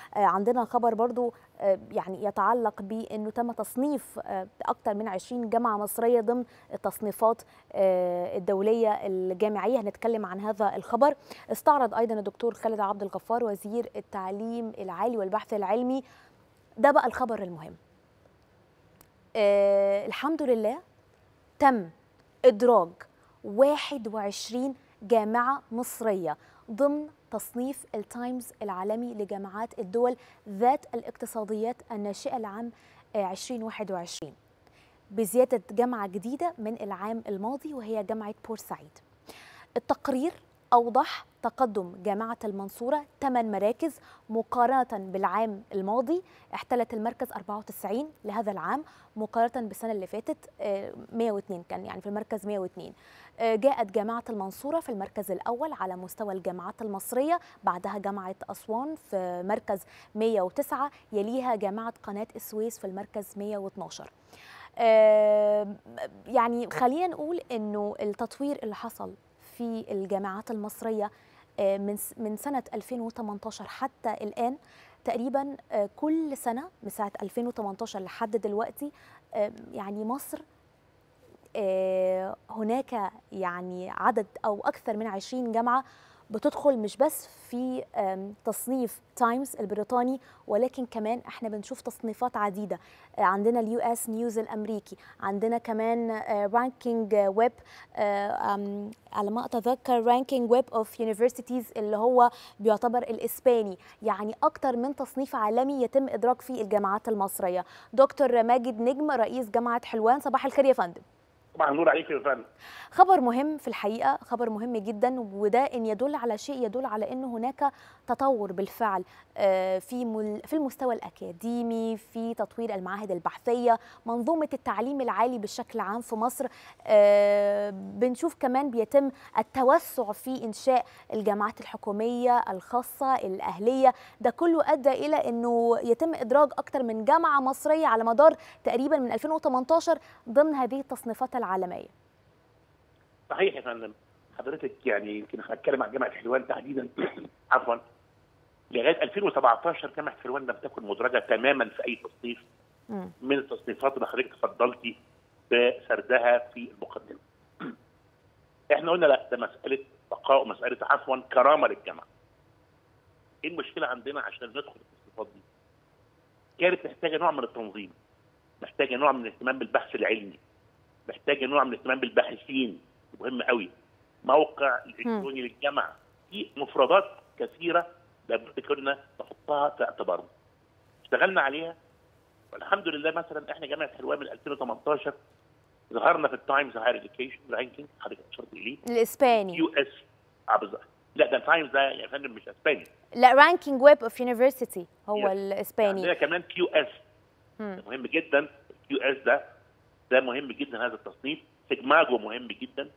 عندنا خبر برضو يعني يتعلق بانه تم تصنيف اكثر من 20 جامعه مصريه ضمن التصنيفات الدوليه الجامعيه هنتكلم عن هذا الخبر استعرض ايضا الدكتور خالد عبد الغفار وزير التعليم العالي والبحث العلمي ده بقى الخبر المهم آه الحمد لله تم إدراج 21 جامعة مصرية ضمن تصنيف التايمز العالمي لجامعات الدول ذات الاقتصاديات الناشئة لعام 2021 بزيادة جامعة جديدة من العام الماضي وهي جامعة بورسعيد التقرير أوضح تقدم جامعة المنصورة 8 مراكز مقارنة بالعام الماضي احتلت المركز 94 لهذا العام مقارنة بالسنة اللي فاتت 102 كان يعني في المركز 102 جاءت جامعة المنصورة في المركز الأول على مستوى الجامعات المصرية بعدها جامعة أسوان في مركز 109 يليها جامعة قناة السويس في المركز 112 يعني خلينا نقول انه التطوير اللي حصل في الجامعات المصريه من من سنه 2018 حتى الان تقريبا كل سنه من سنه 2018 لحد دلوقتي يعني مصر هناك يعني عدد او اكثر من 20 جامعه بتدخل مش بس في تصنيف تايمز البريطاني ولكن كمان احنا بنشوف تصنيفات عديده عندنا اليو اس نيوز الامريكي عندنا كمان رانكينج ويب على ما اتذكر رانكينج ويب اوف يونيفرسيتيز اللي هو بيعتبر الاسباني يعني اكتر من تصنيف عالمي يتم ادراك فيه الجامعات المصريه دكتور ماجد نجم رئيس جامعه حلوان صباح الخير يا فندم طبعا نور عليك يا فندم خبر مهم في الحقيقه خبر مهم جدا وده ان يدل على شيء يدل على ان هناك تطور بالفعل في في المستوى الاكاديمي في تطوير المعاهد البحثيه منظومه التعليم العالي بشكل عام في مصر بنشوف كمان بيتم التوسع في انشاء الجامعات الحكوميه الخاصه الاهليه ده كله ادى الى انه يتم ادراج اكثر من جامعه مصريه على مدار تقريبا من 2018 ضمن هذه التصنيفات العالميه صحيح يا فندم حضرتك يعني يمكن هنتكلم عن جامعه حلوان تحديدا عفوا لغايه 2017 جامعه حلوان لم تكن مدرجه تماما في اي تصنيف م. من التصنيفات اللي حضرتك تفضلتي بسردها في المقدمه. احنا قلنا لا ده مساله بقاء ومساله عفوا كرامه للجامعه. ايه المشكله عندنا عشان ندخل التصنيفات دي؟ كانت محتاجه نوع من التنظيم محتاجه نوع من الاهتمام بالبحث العلمي محتاجه نوع من الاهتمام بالباحثين مهم قوي موقع الالكتروني للجامعه في مفردات كثيره لابد كنا نحطها في اعتبارنا اشتغلنا عليها والحمد لله مثلا احنا جامعه حلوان من 2018 ظهرنا في التايمز هاير اديوكيشن رانكينج حضرتك اشرت اليه الاسباني يو اس لا ده التايمز ده يا فندم مش اسباني لا رانكينج ويب اوف يونيفرسيتي هو yes. الاسباني عندنا كمان كيو اس مهم جدا الكيو اس ده ده مهم جدا هذا التصنيف سيجماجو مهم جدا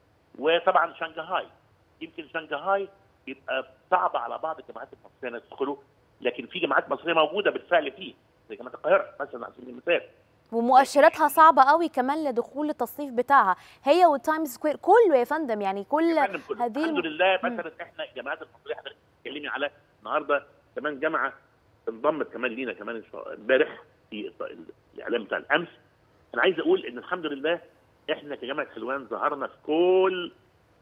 وطبعا شنغهاي يمكن شنغهاي يبقى صعب على بعض الجامعات المصريه انها تدخله لكن في جامعات مصريه موجوده بالفعل فيه زي جامعه القاهره مثلا على سبيل المثال ومؤشراتها صعبه قوي كمان لدخول التصنيف بتاعها هي والتايمز سكوير كله يا فندم يعني كل هذه الحمد لله مثلا احنا الجامعات المصريه حضرتك بتتكلمي على النهارده كمان جامعه انضمت كمان لينا كمان امبارح في الاعلام بتاع الامس انا عايز اقول ان الحمد لله احنا كجامعه حلوان ظهرنا في كل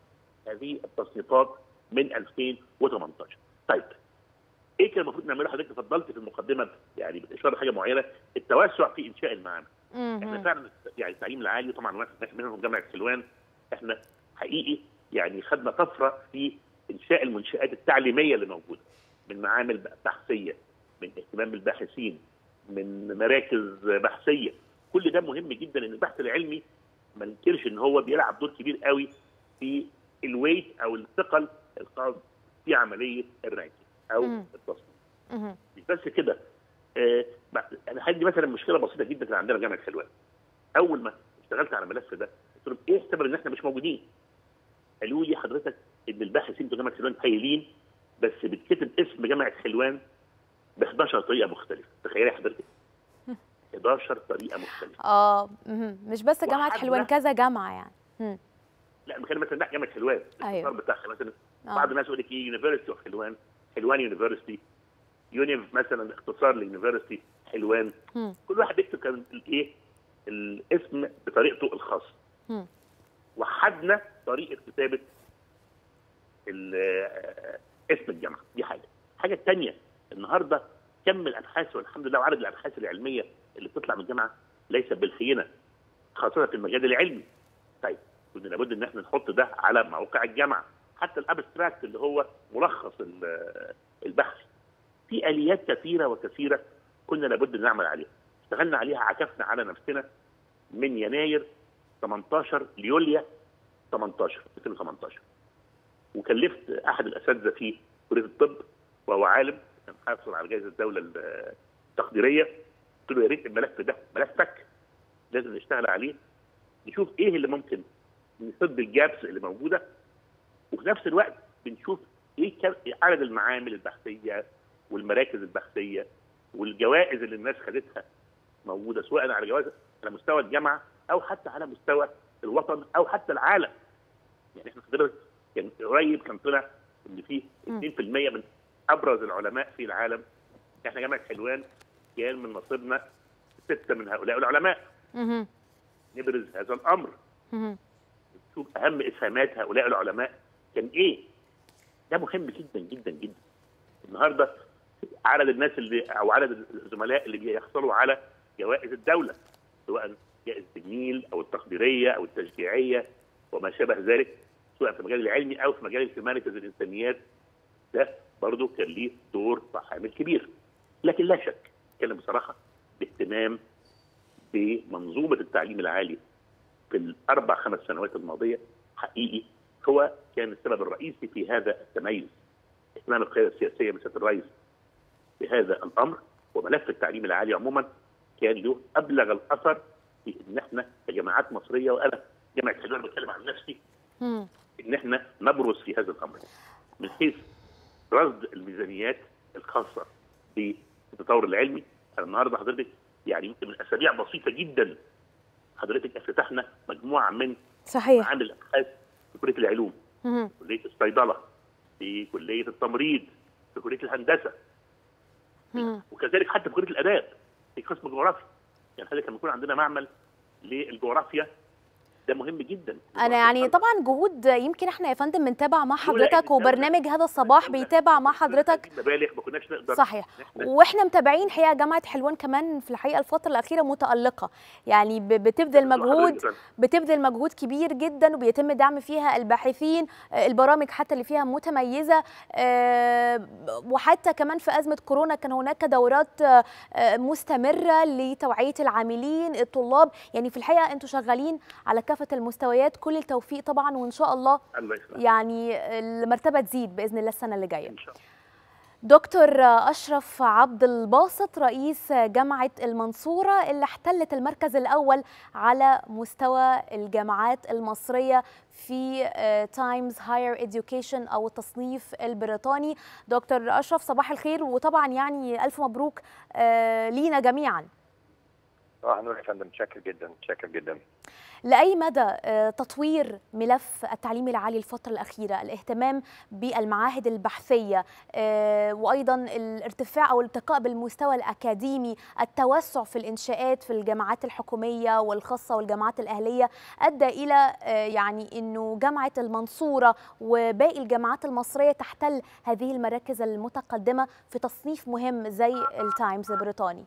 هذه التصنيفات من 2018 طيب ايه كان المفروض نعمله حضرتك تفضلت في المقدمه يعني بالاشاره لحاجه معينه التوسع في انشاء المعامل احنا فعلا يعني التعليم العالي طبعا واحد منهم جامعه حلوان احنا حقيقي يعني خدنا طفره في انشاء المنشات التعليميه اللي موجوده من معامل بحثيه من اهتمام بالباحثين من مراكز بحثيه كل ده مهم جدا ان البحث العلمي ما ننكرش ان هو بيلعب دور كبير قوي في الويت او الثقل الخاص في عمليه الرانكينج او التصنيف مش بس كده آه انا عندي مثلا مشكله بسيطه جدا كان عندنا جامعه حلوان اول ما اشتغلت على الملف ده قلت لهم ايه اعتبر ان احنا مش موجودين قالوا لي حضرتك ان الباحثين بتوع جامعه حلوان هايلين بس بتكتب اسم جامعه حلوان ب 11 طريقه مختلفه تخيلي حضرتك 11 طريقه مختلفه اه مش بس جامعه حلوان كذا جامعه يعني مم. لا بتكلم مثلا لا جامعه حلوان ايوه بتاعها مثلا بعض الناس يقول لك ايه يونيفرستي اوف حلوان حلوان يونيفرستي يونيف مثلا اختصار ليونيفرستي حلوان مم. كل واحد بيكتب كان الايه الاسم بطريقته الخاصه مم. وحدنا طريقه كتابه ال- آه، اسم الجامعه دي حاجه الحاجه الثانيه النهارده كم الابحاث والحمد لله وعدد الابحاث العلميه اللي بتطلع من الجامعه ليس بالخينه خاصه في المجال العلمي طيب كنا لابد ان احنا نحط ده على موقع الجامعه حتى الابستراكت اللي هو ملخص ال- البحث في اليات كثيره وكثيره كنا لابد ان نعمل عليها اشتغلنا عليها عكفنا على نفسنا من يناير 18 ليوليا 18 2018 وكلفت احد الاساتذه في كليه الطب وهو عالم كان حاصل على جائزه الدوله التقديريه قلت له يا ريت الملف ده ملفك لازم نشتغل عليه نشوف ايه اللي ممكن نسد الجابس اللي موجوده وفي نفس الوقت بنشوف ايه كم- عدد المعامل البحثيه والمراكز البحثيه والجوائز اللي الناس خدتها موجوده سواء على جوائز على مستوى الجامعه او حتى على مستوى الوطن او حتى العالم يعني احنا حضرتك كان قريب كان طلع ان في 2% من ابرز العلماء في العالم احنا جامعه حلوان كان من نصيبنا سته من هؤلاء العلماء مهم. نبرز هذا الامر مهم. نشوف اهم اسهامات هؤلاء العلماء كان ايه ده مهم جدا جدا جدا النهارده عدد الناس اللي او عدد الزملاء اللي بيحصلوا على جوائز الدوله سواء جائزه النيل او التقديريه او التشجيعيه وما شابه ذلك سواء في المجال العلمي او في مجال الهيومانيتيز الانسانيات ده برضه كان ليه دور وعامل كبير لكن لا شك اتكلم بصراحه باهتمام بمنظومه التعليم العالي في الاربع خمس سنوات الماضيه حقيقي هو كان السبب الرئيسي في هذا التميز اهتمام القياده السياسيه بسياده الرئيس بهذا الامر وملف التعليم العالي عموما كان له ابلغ الاثر في ان احنا كجامعات مصريه وانا جامعه حلوان بتكلم عن نفسي مم. ان احنا نبرز في هذا الامر من حيث رصد الميزانيات الخاصه بالتطور العلمي انا النهارده حضرتك يعني يمكن من اسابيع بسيطه جدا حضرتك افتتحنا مجموعه من صحيح معامل الابحاث في كليه العلوم مهم. في كليه الصيدله في كليه التمريض في كليه الهندسه مم. وكذلك حتى في كليه الاداب في قسم الجغرافيا يعني حضرتك لما يكون عندنا معمل للجغرافيا ده مهم جدا انا يعني طبعا جهود يمكن احنا يا فندم بنتابع مع لولا إن حضرتك الدولة- وبرنامج هذا الصباح الدولة- بيتابع مع حضرتك مبالغ ما كناش نقدر صحيح إحنا- واحنا متابعين حقيقه جامعه حلوان كمان في الحقيقه الفتره الاخيره متالقه يعني ب- بتبذل مجهود حضرتك بتبذل مجهود كبير جدا وبيتم دعم فيها الباحثين آه، البرامج حتى اللي فيها متميزه آه، وحتى كمان في ازمه كورونا كان هناك دورات آه، آه، مستمره لتوعيه العاملين الطلاب يعني في الحقيقه انتم شغالين على كافه المستويات كل التوفيق طبعا وان شاء الله الله يسلمك يعني المرتبه تزيد باذن الله السنه اللي جايه ان شاء الله دكتور أشرف عبد الباسط رئيس جامعة المنصورة اللي احتلت المركز الأول على مستوى الجامعات المصرية في تايمز هاير education أو التصنيف البريطاني دكتور أشرف صباح الخير وطبعا يعني ألف مبروك آه، لينا جميعا صباح النور يا فندم متشكر جدا متشكر جدا لأي مدى آه، تطوير ملف التعليم العالي الفترة الأخيرة الاهتمام بالمعاهد البحثية آه، وأيضا الارتفاع أو الارتقاء بالمستوى الأكاديمي التوسع في الإنشاءات في الجامعات الحكومية والخاصة والجامعات الأهلية أدى إلى آه، يعني أنه جامعة المنصورة وباقي الجامعات المصرية تحتل هذه المراكز المتقدمة في تصنيف مهم زي التايمز البريطاني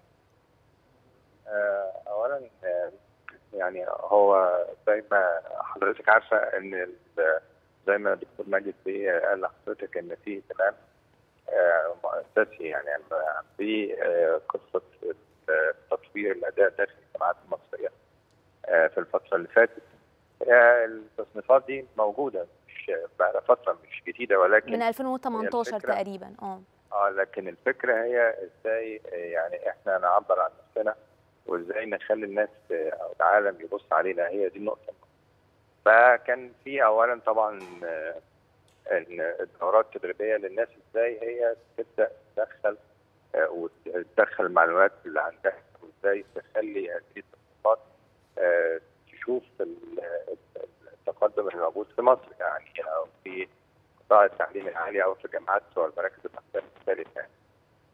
آه، اولا آه، يعني هو زي ما حضرتك عارفه ان ال- زي ما الدكتور ماجد بيه قال لحضرتك ان في اهتمام آه، مؤسسي يعني في آه، قصه آه، تطوير الاداء داخل الجامعات المصريه آه، في الفتره اللي فاتت آه، التصنيفات دي موجوده مش بقى فتره مش جديده ولكن من 2018 الفكرة- تقريبا اه اه لكن الفكره هي ازاي آه، يعني احنا نعبر عن نفسنا وازاي نخلي الناس آه، او العالم يبص علينا هي دي النقطه فكان في اولا طبعا آه، إن الدورات التدريبيه للناس ازاي هي تبدا تدخل آه، وتدخل المعلومات اللي عندها وازاي تخلي هذه التصنيفات آه، تشوف ال- التقدم اللي موجود في مصر يعني او في قطاع التعليم العالي او في الجامعات والمراكز البحثيه المختلفه يعني.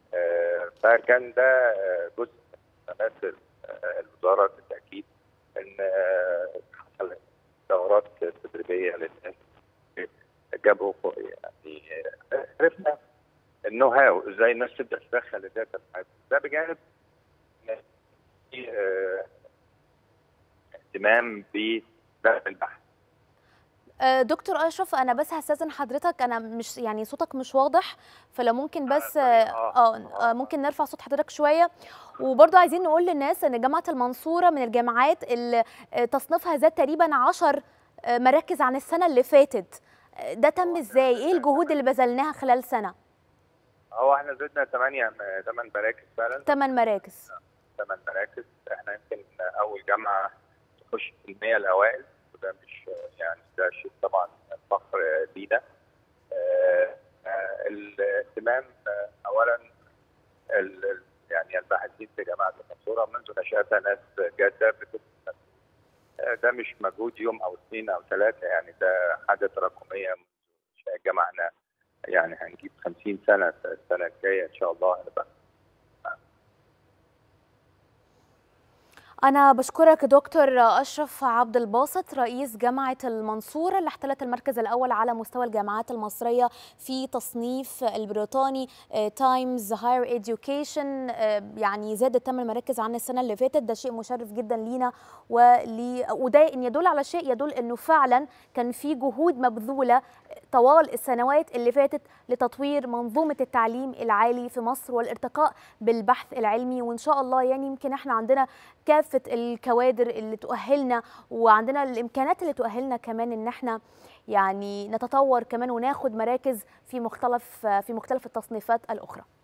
آه، فكان ده آه، جزء من خدمات الوزاره بالتاكيد ان آه، حصل دورات تدريبيه للناس جابوا فوق- يعني آه، عرفنا النو هاو ازاي الناس تبدا تدخل الداتا بتاعتها ده بجانب إن في آه، اهتمام بدعم البحث آه، دكتور اشرف انا بس هستاذن حضرتك انا مش يعني صوتك مش واضح فلو ممكن بس آه، اه آه، آه، ممكن نرفع صوت حضرتك شويه وبرضه عايزين نقول للناس ان جامعه المنصوره من الجامعات اللي آه، تصنيفها زاد تقريبا 10 مراكز عن السنه اللي فاتت آه، ده تم ازاي ايه الجهود اللي بذلناها خلال سنه هو احنا زدنا 8 8 مراكز فعلا 8 مراكز 8 مراكز احنا يمكن اول جامعه تخش في المية الاوائل وده مش يعني ده شيء طبعا فخر لينا آه، آه، الاهتمام آه، اولا ال- ال- يعني الباحثين في جامعه المنصوره منذ نشاتها ناس جاده بتبذل آه، ده مش مجهود يوم او اثنين او ثلاثه يعني ده حاجه تراكميه منذ الجامعه احنا يعني هنجيب 50 سنه السنه الجايه ان شاء الله هنبقى أنا بشكرك دكتور أشرف عبد الباسط رئيس جامعة المنصورة اللي احتلت المركز الأول على مستوى الجامعات المصرية في تصنيف البريطاني تايمز هاير إديوكيشن يعني زادت ثمان مراكز عن السنة اللي فاتت ده شيء مشرف جدا لينا ولي وده إن يدل على شيء يدل إنه فعلا كان في جهود مبذولة طوال السنوات اللي فاتت لتطوير منظومة التعليم العالي في مصر والارتقاء بالبحث العلمي وإن شاء الله يعني يمكن احنا عندنا كافة الكوادر اللي تؤهلنا وعندنا الإمكانات اللي تؤهلنا كمان إن احنا يعني نتطور كمان وناخد مراكز في مختلف في مختلف التصنيفات الأخرى